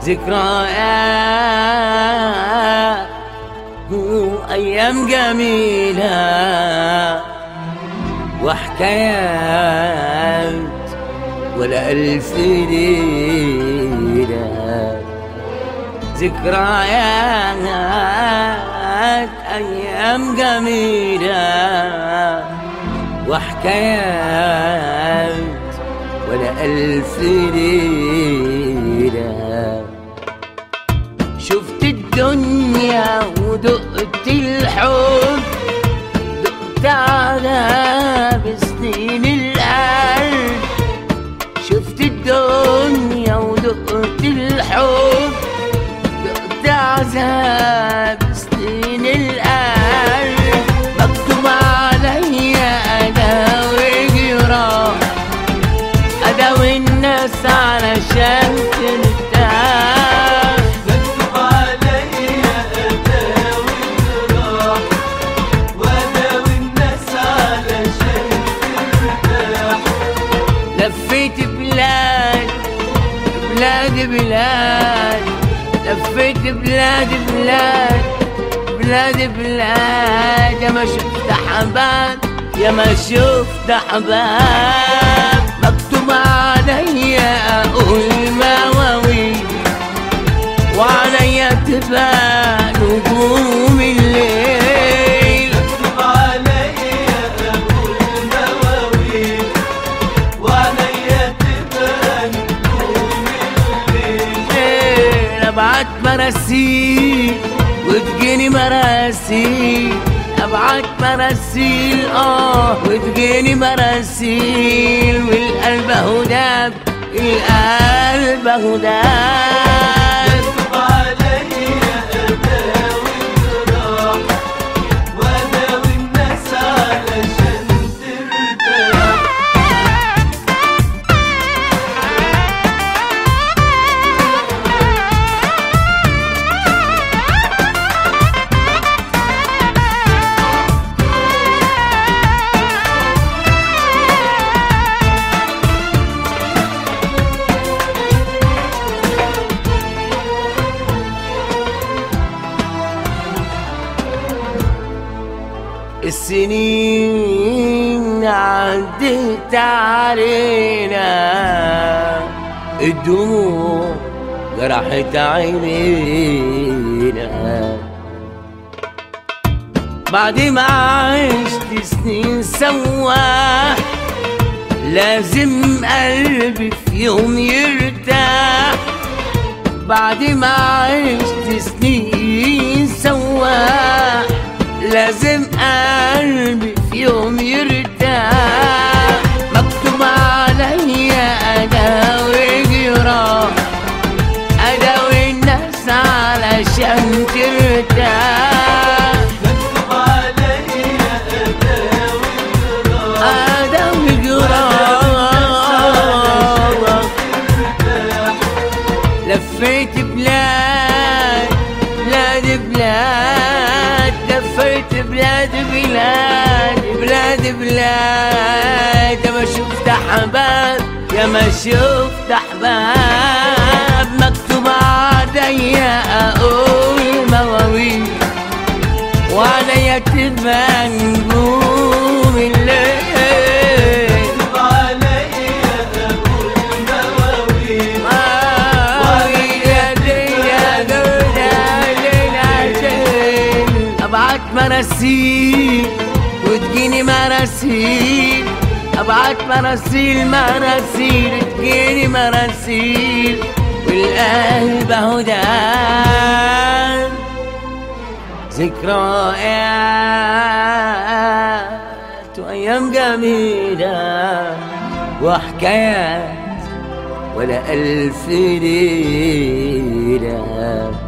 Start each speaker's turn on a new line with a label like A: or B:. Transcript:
A: ذكريات أيام جميلة وحكايات ولا ألف ليلة ذكريات أيام جميلة وحكايات ولا ألف ليلة شفت الدنيا ودقت الحب دقت على بسنين القلب شفت الدنيا ودقت الحب دقت عذاب سنين القلب مكتوب عليا انا وجراح اداوي الناس علشان ترتاح
B: مكتوب عليا أداوي الجراح وأداوي الناس علشان ترتاح
A: لفيت بلاد بلاد بلاد لفيت بلاد بلاد بلاد بلاد يا ما شفت حباب يا ما شفت حباب مكتوب عليا اقول مواويل وعليا تبقى نجوم الليل
B: مكتوب عليا أقول مواويل وعليا تبقى نجوم الليل
A: ابعت مراسيل وتجيني مراسيل ابعت مراسيل اه وتجيني مراسيل والقلب اهو داب القلب اهو داب
B: مكتوب عليا أداوي الجراح وأداوي الناس علشان ترتاح
A: السنين عدت علينا الدموع جرحت عينينا بعد ما عشت سنين سوا لازم قلبي في يوم يرتاح بعد ما عشت سنين سوا لازم قلبي في يوم يرتاح مكتوب عليا اداوي جراح اداوي الناس علشان ترتاح
B: مكتوب عليا أداوي الجراح
A: اداوي جراح لفيت بلاد بلاد بلاد لفيت بلاد بلاد بلاد بلاد يا ما شفت احباب يا ما شفت احباب مكتوب عليا اقول مواويل وعليا تبقى نجوم الليل
B: مكتوب عليا أقول مواويل
A: ابعت مراسيل وتجيني مراسيل ابعت مراسيل مراسيل تجيني مراسيل والقلب اهو دام ذكريات وايام جميله وحكايات ولا ألف ليلة